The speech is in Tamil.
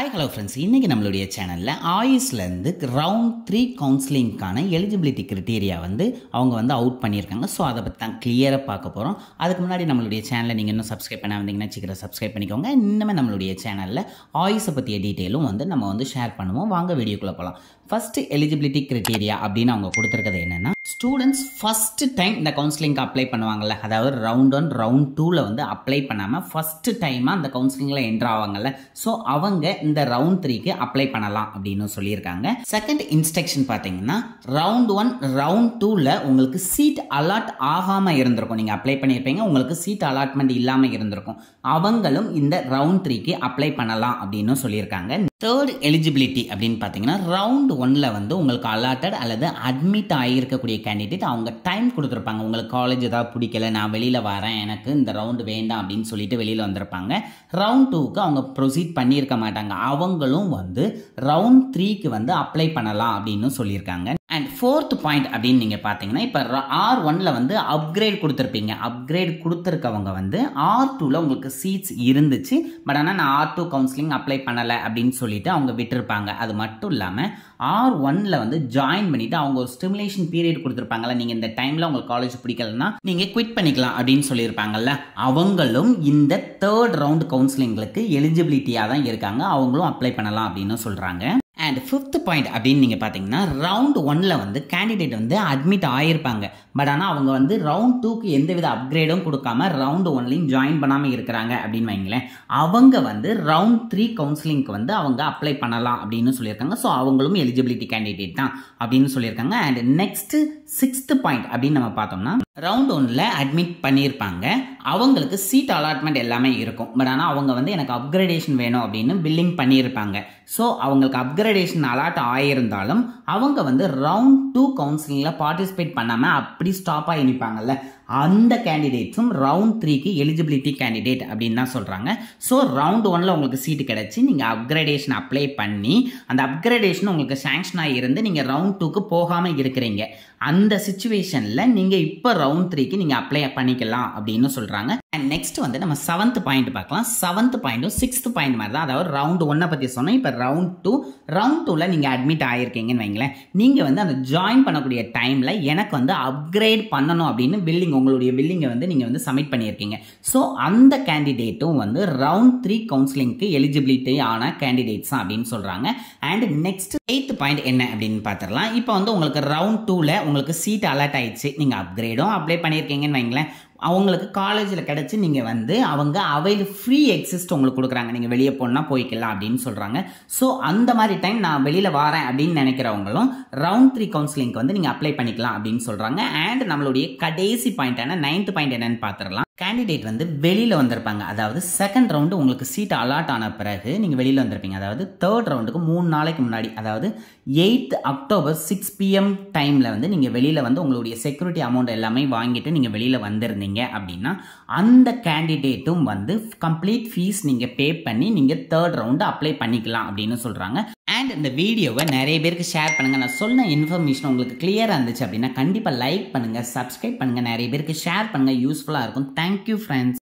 ஹாய் ஹலோ ஃப்ரெண்ட்ஸ் இன்றைக்கி நம்மளுடைய சேனலில் ஆயுஸ்லேருந்து ரவுண்ட் த்ரீ கவுன்சிலிங்க்கான எலிஜிபிலிட்டி கிரிட்டீரியா வந்து அவங்க வந்து அவுட் பண்ணியிருக்காங்க ஸோ அதை பற்றி தான் கிளியராக பார்க்க போகிறோம் அதுக்கு முன்னாடி நம்மளுடைய சேனலை நீங்கள் இன்னும் சப்ஸ்கிரைப் பண்ண வந்தீங்கன்னா சீக்கிரம் சப்ஸ்கிரைப் பண்ணிக்கோங்க இன்னுமே நம்மளுடைய சேனலில் ஆயுஸை பற்றிய டீட்டெயிலும் வந்து நம்ம வந்து ஷேர் பண்ணுவோம் வாங்க வீடியோக்குள்ளே போகலாம் ஃபஸ்ட்டு எலிஜிபிலிட்டி கிரிட்டீரியா அப்படின்னு அவங்க கொடுத்துருக்கிறது என்னென்னா ஸ்டூடெண்ட்ஸ் ஃபஸ்ட்டு டைம் இந்த கவுன்சிலிங்க்கு அப்ளை பண்ணுவாங்கல்ல அதாவது ரவுண்ட் ஒன் ரவுண்ட் டூவில் வந்து அப்ளை பண்ணாமல் ஃபஸ்ட்டு டைமாக அந்த கவுன்சிலிங்கில் என்ட்ரு ஆவாங்கல்ல ஸோ அவங்க இந்த ரவுண்ட் த்ரீக்கு அப்ளை பண்ணலாம் அப்படின்னு சொல்லியிருக்காங்க செகண்ட் இன்ஸ்ட்ரக்ஷன் பார்த்தீங்கன்னா ரவுண்ட் ஒன் ரவுண்ட் டூவில் உங்களுக்கு சீட் அலாட் ஆகாமல் இருந்திருக்கும் நீங்கள் அப்ளை பண்ணியிருப்பீங்க உங்களுக்கு சீட் அலாட்மெண்ட் இல்லாமல் இருந்திருக்கும் அவங்களும் இந்த ரவுண்ட் த்ரீக்கு அப்ளை பண்ணலாம் அப்படின்னு சொல்லியிருக்காங்க தேர்ட் எலிஜிபிலிட்டி அப்படின்னு பார்த்தீங்கன்னா ரவுண்ட் ஒன்னில் வந்து உங்களுக்கு அலாட்டட் அல்லது அட்மிட் ஆகியிருக்கக்கூடிய கேண்டிடேட் அவங்க டைம் கொடுத்துருப்பாங்க உங்களுக்கு காலேஜ் ஏதாவது பிடிக்கல நான் வெளியில் வரேன் எனக்கு இந்த ரவுண்டு வேண்டாம் அப்படின்னு சொல்லிட்டு வெளியில் வந்திருப்பாங்க ரவுண்ட் டூக்கு அவங்க ப்ரொசீட் பண்ணியிருக்க மாட்டாங்க அவங்களும் வந்து ரவுண்ட் த்ரீக்கு வந்து அப்ளை பண்ணலாம் அப்படின்னு சொல்லியிருக்காங்க அண்ட் ஃபோர்த் பாயிண்ட் அப்படின்னு நீங்கள் பார்த்தீங்கன்னா இப்போ ஆர் ஒனில் வந்து அப்கிரேட் கொடுத்துருப்பீங்க அப்கிரேட் கொடுத்துருக்கவங்க வந்து ஆர் டூவில் உங்களுக்கு சீட்ஸ் இருந்துச்சு பட் ஆனால் நான் ஆர் டூ கவுன்சிலிங் அப்ளை பண்ணலை அப்படின்னு சொல்லிட்டு அவங்க விட்டுருப்பாங்க அது மட்டும் இல்லாமல் ஆர் ஒன்ல வந்து ஜாயின் பண்ணிட்டு அவங்க ஒரு ஸ்டிமுலேஷன் பீரியட் கொடுத்துருப்பாங்கல்ல நீங்கள் இந்த டைமில் உங்களுக்கு காலேஜ் பிடிக்கலன்னா நீங்கள் குவிட் பண்ணிக்கலாம் அப்படின்னு சொல்லியிருப்பாங்கல்ல அவங்களும் இந்த தேர்ட் ரவுண்ட் கவுன்சிலிங்களுக்கு எலிஜிபிலிட்டியாக தான் இருக்காங்க அவங்களும் அப்ளை பண்ணலாம் அப்படின்னு சொல்கிறாங்க அண்ட் ஃபிஃப்த் பாயிண்ட் அப்படின்னு நீங்கள் பார்த்தீங்கன்னா ரவுண்ட் ஒனில் வந்து கேண்டிடேட் வந்து அட்மிட் ஆகியிருப்பாங்க பட் ஆனால் அவங்க வந்து ரவுண்ட் டூக்கு எந்தவித அப்கிரேடும் கொடுக்காம ரவுண்ட் ஒன்லையும் ஜாயின் பண்ணாமல் இருக்கிறாங்க அப்படின்னு வைங்களேன் அவங்க வந்து ரவுண்ட் த்ரீ கவுன்சிலிங்க்கு வந்து அவங்க அப்ளை பண்ணலாம் அப்படின்னு சொல்லியிருக்காங்க ஸோ அவங்களும் எலிஜிபிலிட்டி கேண்டிடேட் தான் அப்படின்னு சொல்லியிருக்காங்க அண்ட் நெக்ஸ்ட் சிக்ஸ்த் பாயிண்ட் அப்படின்னு நம்ம பார்த்தோம்னா ரவுண்ட் ஒன்ல அட்மிட் பண்ணியிருப்பாங்க அவங்களுக்கு சீட் அலாட்மெண்ட் எல்லாமே இருக்கும் பட் ஆனால் அவங்க வந்து எனக்கு அப்கிரேடேஷன் வேணும் அப்படின்னு பில்லிங் பண்ணியிருப்பாங்க ஸோ அவங்களுக்கு அப்கிரேடேஷன் அலாட் ஆகியிருந்தாலும் அவங்க வந்து ரவுண்ட் டூ கவுன்சிலிங்கில் பார்ட்டிசிபேட் பண்ணாமல் அப்படி ஸ்டாப் ஆகி நிற்பாங்கல்ல அந்த கேண்டிடேட்ஸும் ரவுண்ட் த்ரீக்கு எலிஜிபிலிட்டி கேண்டிடேட் அப்படின்னு தான் சொல்கிறாங்க ஸோ ரவுண்ட் ஒனில் உங்களுக்கு சீட்டு கிடச்சி நீங்கள் அப்கிரேடேஷன் அப்ளை பண்ணி அந்த அப்கிரேடேஷன் உங்களுக்கு சேங்ஷன் ஆகி இருந்து நீங்கள் ரவுண்ட் டூக்கு போகாமல் இருக்கிறீங்க அந்த சுச்சுவேஷனில் நீங்கள் இப்போ ரவுண்ட் த்ரீக்கு நீங்கள் அப்ளை பண்ணிக்கலாம் அப்படின்னு சொல்கிறாங்க அண்ட் நெக்ஸ்ட் வந்து நம்ம செவன்த் பாயிண்ட் பார்க்கலாம் செவன்த் பாயிண்ட்டும் சிக்ஸ்த் பாயிண்ட் மாதிரி தான் அதாவது ரவுண்ட் ஒன்னை பற்றி சொன்னோம் இப்போ ரவுண்ட் டூ ரவுண்ட் டூவில் நீங்கள் அட்மிட் ஆகிருக்கீங்கன்னு வைங்களேன் நீங்கள் வந்து அந்த ஜாயின் பண்ணக்கூடிய டைமில் எனக்கு வந்து அப்கிரேட் பண்ணணும் அப்படின்னு பில்லிங் உங்களுடைய பில்லிங்கை வந்து நீங்கள் வந்து சப்மிட் பண்ணியிருக்கீங்க ஸோ அந்த கேண்டிடேட்டும் வந்து ரவுண்ட் த்ரீ கவுன்சிலிங்க்கு எலிஜிபிலிட்டி ஆன கேண்டிடேட்ஸ் தான் அப்படின்னு சொல்கிறாங்க அண்ட் நெக்ஸ்ட் எயித் பாயிண்ட் என்ன அப்படின்னு பார்த்துடலாம் இப்போ வந்து உங்களுக்கு ரவுண்ட் டூவில் உங்களுக்கு சீட் அலர்ட் ஆயிடுச்சு நீங்கள் அப்கிரேடும் அப்ளை பண்ணியிருக்கீங்கன்னு வைங்களேன் அவங்களுக்கு காலேஜில் கிடச்சி நீங்கள் வந்து அவங்க அவைல் ஃப்ரீ எக்ஸிஸ்ட் உங்களுக்கு கொடுக்குறாங்க நீங்கள் வெளியே போனால் போய்க்கலாம் அப்படின்னு சொல்கிறாங்க ஸோ அந்த மாதிரி டைம் நான் வெளியில் வரேன் அப்படின்னு நினைக்கிறவங்களும் ரவுண்ட் த்ரீ கவுன்சிலிங்க்கு வந்து நீங்கள் அப்ளை பண்ணிக்கலாம் அப்படின்னு சொல்கிறாங்க அண்ட் நம்மளுடைய கடைசி பாயிண்டான நைன்த் பாயிண்ட் என்னன்னு பார்த்துடலாம் கேண்டிடேட் வந்து வெளியில் வந்திருப்பாங்க அதாவது செகண்ட் ரவுண்டு உங்களுக்கு சீட் அலாட் ஆன பிறகு நீங்கள் வெளியில் வந்திருப்பீங்க அதாவது தேர்ட் ரவுண்டுக்கு மூணு நாளைக்கு முன்னாடி அதாவது எயித் அக்டோபர் சிக்ஸ் பிஎம் டைமில் வந்து நீங்கள் வெளியில் வந்து உங்களுடைய செக்யூரிட்டி அமௌண்ட் எல்லாமே வாங்கிட்டு நீங்கள் வெளியில் வந்திருந்தீங்க அப்படின்னா அந்த கேண்டிடேட்டும் வந்து கம்ப்ளீட் ஃபீஸ் நீங்கள் பே பண்ணி நீங்கள் தேர்ட் ரவுண்டு அப்ளை பண்ணிக்கலாம் அப்படின்னு சொல்கிறாங்க அண்ட் இந்த வீடியோவை நிறைய பேருக்கு ஷேர் பண்ணுங்கள் நான் சொன்ன இன்ஃபர்மேஷன் உங்களுக்கு கிளியராக இருந்துச்சு அப்படின்னா கண்டிப்பாக லைக் பண்ணுங்கள் சப்ஸ்கிரைப் பண்ணுங்கள் நிறைய பேருக்கு ஷேர் பண்ணுங்கள் யூஸ்ஃபுல்லாக இருக்கும் தேங்க்யூ ஃப்ரெண்ட்ஸ்